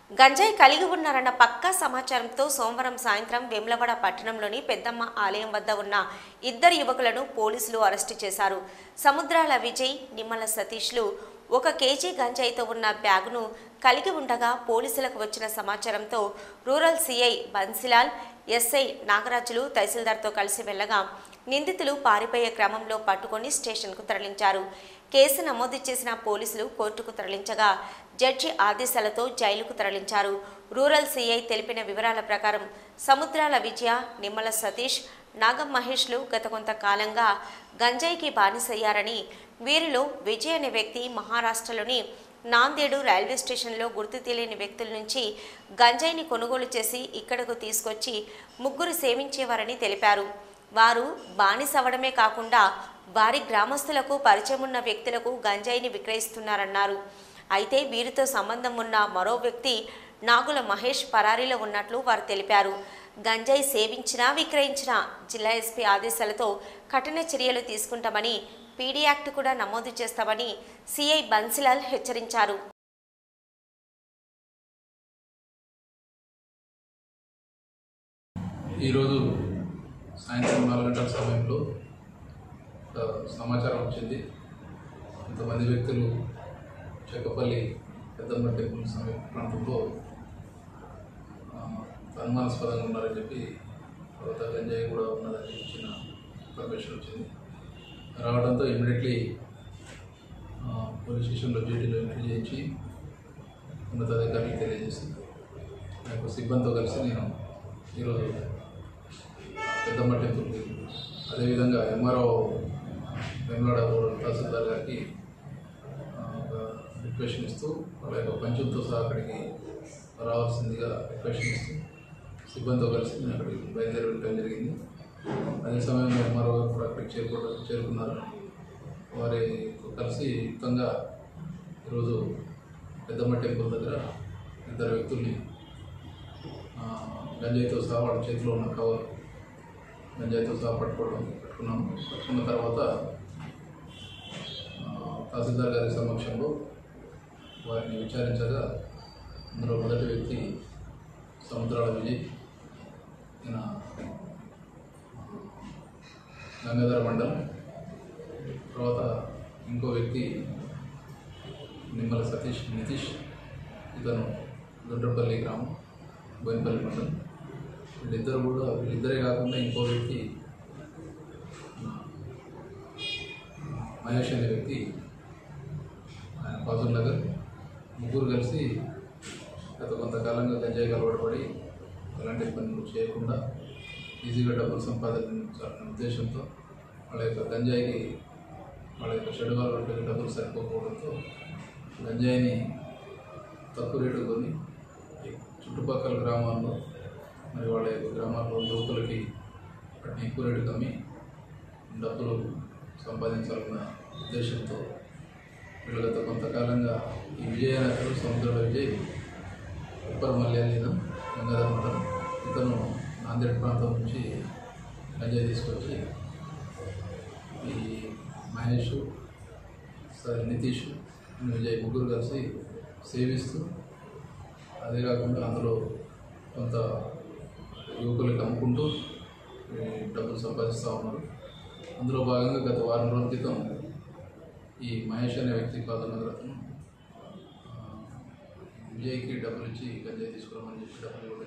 గంజాయి కలిగి ఉన్నారన్న పక్కా సమాచారంతో సోమవారం సాయంత్రం వేములవాడ పట్టణంలోని పెద్దమ్మ ఆలయం వద్ద ఉన్న ఇద్దరు యువకులను పోలీసులు అరెస్టు చేశారు సముద్రాల విజయ్ నిమ్మల సతీష్లు ఒక కేజీ గంజాయితో ఉన్న బ్యాగును కలిగి ఉండగా పోలీసులకు వచ్చిన సమాచారంతో రూరల్ సిఐ బన్సిలాల్ ఎస్ఐ నాగరాజులు తహసీల్దార్తో కలిసి వెళ్ళగా నిందితులు పారిపోయే క్రమంలో పట్టుకొని స్టేషన్కు తరలించారు కేసు నమోదు చేసిన పోలీసులు కోర్టుకు తరలించగా జడ్జి ఆదేశాలతో జైలుకు తరలించారు రూరల్ సిఐ తెలిపిన వివరాల ప్రకారం సముద్రాల విజయ నిమ్మల సతీష్ నాగం మహేష్లు గత కొంతకాలంగా గంజాయికి బానిసయ్యారని వీరిలో విజయ్ అనే వ్యక్తి మహారాష్ట్రలోని నాందేడు రైల్వే స్టేషన్లో గుర్తు తెలియని వ్యక్తుల నుంచి గంజాయిని కొనుగోలు చేసి ఇక్కడకు తీసుకొచ్చి ముగ్గురు సేవించేవారని తెలిపారు వారు బానిసవడమే కాకుండా వారి గ్రామస్తులకు పరిచయం ఉన్న వ్యక్తులకు గంజాయిని విక్రయిస్తున్నారన్నారు అయితే వీరితో సంబంధం ఉన్న మరో వ్యక్తి నాగుల మహేష్ పరారీలో ఉన్నట్లు వారు తెలిపారు గంజాయి సేవించినా విక్రయించినా జిల్లా ఎస్పీ ఆదేశాలతో కఠిన చర్యలు తీసుకుంటామని పీడీ యాక్ట్ కూడా నమోదు చేస్తామని సిఐ బన్సిలాల్ హెచ్చరించారు ఈరోజు సాయంత్రం నాలుగు గంటల సమయంలో ఒక సమాచారం వచ్చింది కొంతమంది వ్యక్తులు చెక్కపల్లి పెద్దమ్మ టెంపుల్ సమీప ప్రాంతంలో ఆ, అనుమానాస్పదంగా ఉన్నారని చెప్పి తర్వాత గంజాయి కూడా ఉన్నదని ఇచ్చిన ఇన్ఫర్మేషన్ వచ్చింది రావడంతో ఇమీడియట్లీ పోలీస్ స్టేషన్లో డ్యూటీలో ఎంట్రీ చేయించి ఉన్నతాధికారులకు తెలియజేసి నాకు సిబ్బందితో కలిసి నేను ఈరోజు పెద్దమ్మ టెంపుల్కి అదేవిధంగా ఎంఆర్ఓ వెమ్లాడ రూరల్ తహసీల్దార్ గారికి ఆ, ఒక రిక్వెస్ట్ ఇస్తూ వాళ్ళ యొక్క పంచులతో సహా అక్కడికి రావాల్సిందిగా రిక్వెస్ట్ ఇస్తూ సిబ్బందితో కలిసి నేను అక్కడికి బయలుదేరి వెళ్ళడం జరిగింది అదే సమయంలో ఎంఆర్ఓ గారు కూడా అక్కడికి చేరుకోవడం చేరుకున్నారు వారితో కలిసి యుక్తంగా ఈరోజు పెద్దమ్మ టెంపుల్ దగ్గర ఇద్దరు వ్యక్తుల్ని ఆ, గంజాయితో సహా వాళ్ళ చేతిలో ఉన్న కవర్ గంజాయితో సహా పట్టుకోవడం పట్టుకున్నాము పట్టుకున్న తర్వాత ఆ, తహసీల్దార్ గారి సమక్షంలో వారిని విచారించగా అందులో మొదటి వ్యక్తి సముద్రాల విజయ్ ఈయన గంగాధర మండలం తర్వాత ఇంకో వ్యక్తి నిమ్మల సతీష్ నితీష్ ఇతను దొడ్డపల్లి గ్రామం బోయినపల్లి మండలం వీళ్ళిద్దరు కూడా వీళ్ళిద్దరే కాకుండా ఇంకో వ్యక్తి ఆ, మహేష్ అనే వ్యక్తి ఆయన ఫాజుల్ నగర్ ముగ్గురు కలిసి గత కొంతకాలంగా గంజాయికి అలవాటు పడి ఎలాంటి పనులు చేయకుండా ఈజీగా డబ్బులు సంపాదించాలనే ఉద్దేశంతో వాళ్ళ యొక్క గంజాయికి వాళ్ళ యొక్క చెడు అలవాట్లకి డబ్బులు సరిపోకపోవడంతో గంజాయిని తక్కువ రేటు కొని ఈ చుట్టుపక్కల గ్రామాల్లో మరి వాళ్ళ యొక్క గ్రామాల్లో యువకులకి వాటిని ఎక్కువ రేటు కమ్మి డబ్బులు సంపాదించాలన్న ఉద్దేశంతో వీళ్ళు గత కొంతకాలంగా ఈ విజయనగరం సముద్ర విజయ్ ఉప్పర్ మల్యాలీనం గంగాధర్ మండలం ఇతను నాందేడ్ ప్రాంతం నుంచి గంజాయి తీసుకొచ్చి ఈ మహేష్ సరే నితీష్ విజయ్ ముగ్గురు కలిసి సేవిస్తూ అదే కాకుండా అందులో కొంత యువకులకు అమ్ముకుంటూ ఈ డబ్బులు సంపాదిస్తూ ఉన్నారు అందులో భాగంగా గత వారం రోజుల క్రితం ఈ మహేష్ అనే వ్యక్తి పాదనగర్ అతను ఆ, విజయ్కి డబ్బులు ఇచ్చి గంజాయి తీసుకురామని చెప్పి డబ్బులు ఇవ్వడం